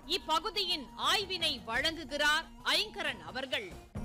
இப்பகுதியின் ஆய்வினை வழங்குகிறார் ஐங்கரன் அவர்கள்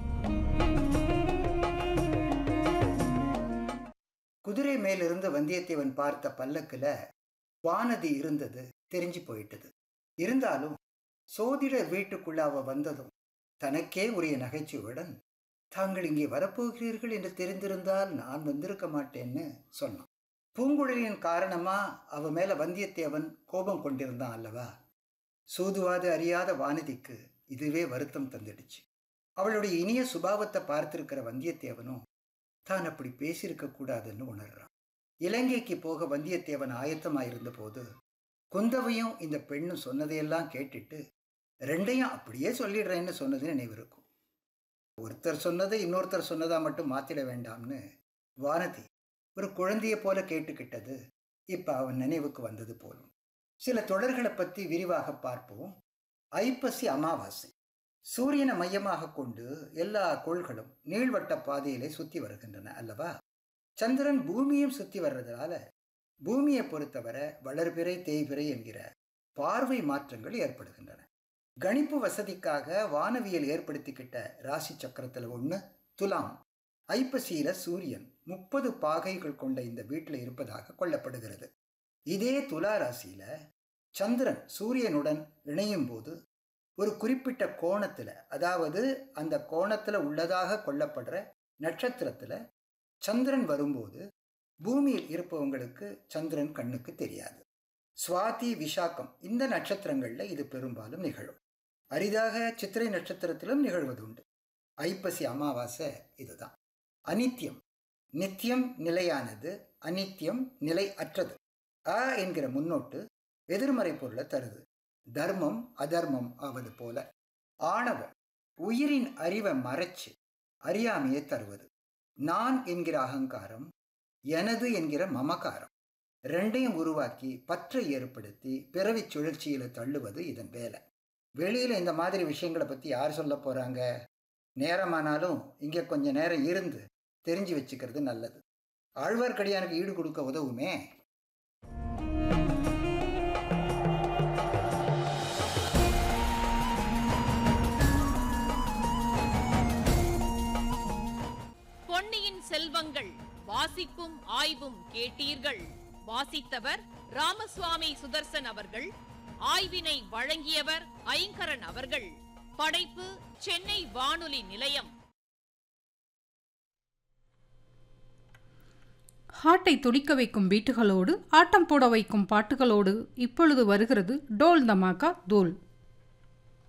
குதிரை மேலிருந்து வந்தியத்தேவன் பார்த்த பல்லக்குல வானதி இருந்தது தெரிஞ்சு போயிட்டது இருந்தாலும் சோதிடர் வீட்டுக்குள்ள அவ வந்ததும் தனக்கே உரிய நகைச்சுவையுடன் தாங்கள் இங்கே வரப்போகிறீர்கள் என்று தெரிந்திருந்தால் நான் வந்திருக்க மாட்டேன்னு சொன்னான் பூங்குழலியின் காரணமா அவ மேல வந்தியத்தேவன் கோபம் கொண்டிருந்தான் அல்லவா சூதுவாது அறியாத வானதிக்கு இதுவே வருத்தம் தந்துடுச்சு அவளுடைய இனிய சுபாவத்தை பார்த்திருக்கிற வந்தியத்தேவனும் தான் அப்படி பேசியிருக்க கூடாதுன்னு உணர்றான் இலங்கைக்கு போக வந்தியத்தேவன் ஆயத்தமாயிருந்த போது குந்தவையும் இந்த பெண்ணும் சொன்னதையெல்லாம் கேட்டுட்டு ரெண்டையும் அப்படியே சொல்லிடுறேன்னு சொன்னது நினைவிருக்கும் ஒருத்தர் சொன்னதை இன்னொருத்தர் சொன்னதா மட்டும் மாத்திட வேண்டாம்னு வானதி ஒரு குழந்தையை போல கேட்டுக்கிட்டது இப்ப அவன் நினைவுக்கு வந்தது போலும் சில தொடர்களை பற்றி விரிவாக பார்ப்போம் ஐப்பசி அமாவாசை சூரியனை மையமாக கொண்டு எல்லா கோள்களும் நீள்வட்ட பாதையிலே சுத்தி வருகின்றன அல்லவா சந்திரன் பூமியும் சுத்தி வர்றதுனால பூமியை பொறுத்தவரை வளர்பிறை தேய்பிறை என்கிற பார்வை மாற்றங்கள் ஏற்படுகின்றன கணிப்பு வசதிக்காக வானவியல் ஏற்படுத்திக்கிட்ட ராசி சக்கரத்தில் ஒன்று துலாம் ஐப்பசியில சூரியன் முப்பது பாகைகள் கொண்ட இந்த வீட்டில் இருப்பதாக கொள்ளப்படுகிறது இதே துலா ராசியில சந்திரன் சூரியனுடன் இணையும் போது ஒரு குறிப்பிட்ட கோணத்துல அதாவது அந்த கோணத்துல உள்ளதாக கொள்ளப்படுற நட்சத்திரத்துல சந்திரன் வரும்போது பூமியில் இருப்பவங்களுக்கு சந்திரன் கண்ணுக்கு தெரியாது சுவாதி விஷாக்கம் இந்த நட்சத்திரங்கள்ல இது பெரும்பாலும் நிகழும் அரிதாக சித்திரை நட்சத்திரத்திலும் நிகழ்வதுண்டு ஐப்பசி அமாவாசை இதுதான் அனித்தியம் நித்தியம் நிலையானது அனித்தியம் நிலை அற்றது அ என்கிற முன்னோட்டு எதிர்மறை பொருளை தருது தர்மம் அதர்மம் ஆவது போல ஆணவம் உயிரின் அறிவை மறைச்சு அறியாமையை தருவது நான் என்கிற அகங்காரம் எனது என்கிற மமகாரம் ரெண்டையும் உருவாக்கி பற்றை ஏற்படுத்தி பிறவி சுழற்சியில தள்ளுவது இதன் வேலை வெளியில இந்த மாதிரி விஷயங்களை பத்தி யார் சொல்ல போறாங்க நேரமானாலும் இங்க கொஞ்ச நேரம் இருந்து தெரிஞ்சு வச்சுக்கிறது நல்லது ஆழ்வார்க்கடியானுக்கு ஈடு கொடுக்க உதவுமே பொன்னியின் செல்வங்கள் வாசிப்பும் ஆய்வும் கேட்டீர்கள் வாசித்தவர் ராமசுவாமி சுதர்சன் அவர்கள் ஆய்வினை வழங்கியவர் ஐங்கரன் அவர்கள் படைப்பு சென்னை வானொலி நிலையம் ஹார்ட்டை துடிக்க வைக்கும் பீட்டுகளோடு ஆட்டம் போட வைக்கும் பாட்டுகளோடு இப்பொழுது வருகிறது டோல் தமாக்கா தூள்